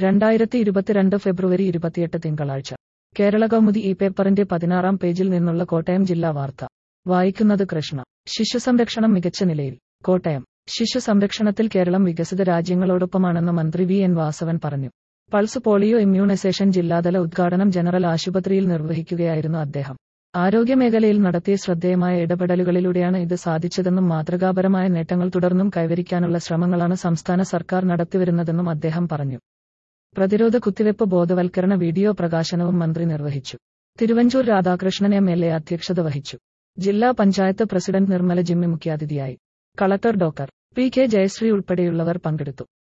രണ്ടായിരത്തി ഇരുപത്തിരണ്ട് ഫെബ്രുവരി ഇരുപത്തിയെട്ട് തിങ്കളാഴ്ച കേരള കൗമുദി ഈ പേപ്പറിന്റെ പതിനാറാം പേജിൽ നിന്നുള്ള കോട്ടയം ജില്ലാ വാർത്ത വായിക്കുന്നത് കൃഷ്ണ ശിശു സംരക്ഷണം മികച്ച നിലയിൽ കോട്ടയം ശിശു സംരക്ഷണത്തിൽ കേരളം വികസിത രാജ്യങ്ങളോടൊപ്പമാണെന്ന് മന്ത്രി വി എൻ വാസവൻ പറഞ്ഞു പൾസ് പോളിയോ ഇമ്മ്യൂണൈസേഷൻ ജില്ലാതല ഉദ്ഘാടനം ജനറൽ ആശുപത്രിയിൽ നിർവഹിക്കുകയായിരുന്നു അദ്ദേഹം ആരോഗ്യമേഖലയിൽ നടത്തിയ ശ്രദ്ധേയമായ ഇടപെടലുകളിലൂടെയാണ് ഇത് സാധിച്ചതെന്നും മാതൃകാപരമായ നേട്ടങ്ങൾ തുടർന്നും കൈവരിക്കാനുള്ള ശ്രമങ്ങളാണ് സംസ്ഥാന സർക്കാർ നടത്തിവരുന്നതെന്നും അദ്ദേഹം പറഞ്ഞു പ്രതിരോധ കുത്തിവെപ്പ് ബോധവൽക്കരണ വീഡിയോ പ്രകാശനവും മന്ത്രി നിർവഹിച്ചു Thiruvanchoor Radhakrishnan M L A അധ്യക്ഷത വഹിച്ചു ജില്ലാ പഞ്ചായത്ത് പ്രസിഡന്റ് നിർമ്മല ജിമ്മി മുഖ്യാതിഥിയായി collector doctor P K Jayashree ഉൾപ്പെടെയുള്ളവർ പങ്കെടുത്തു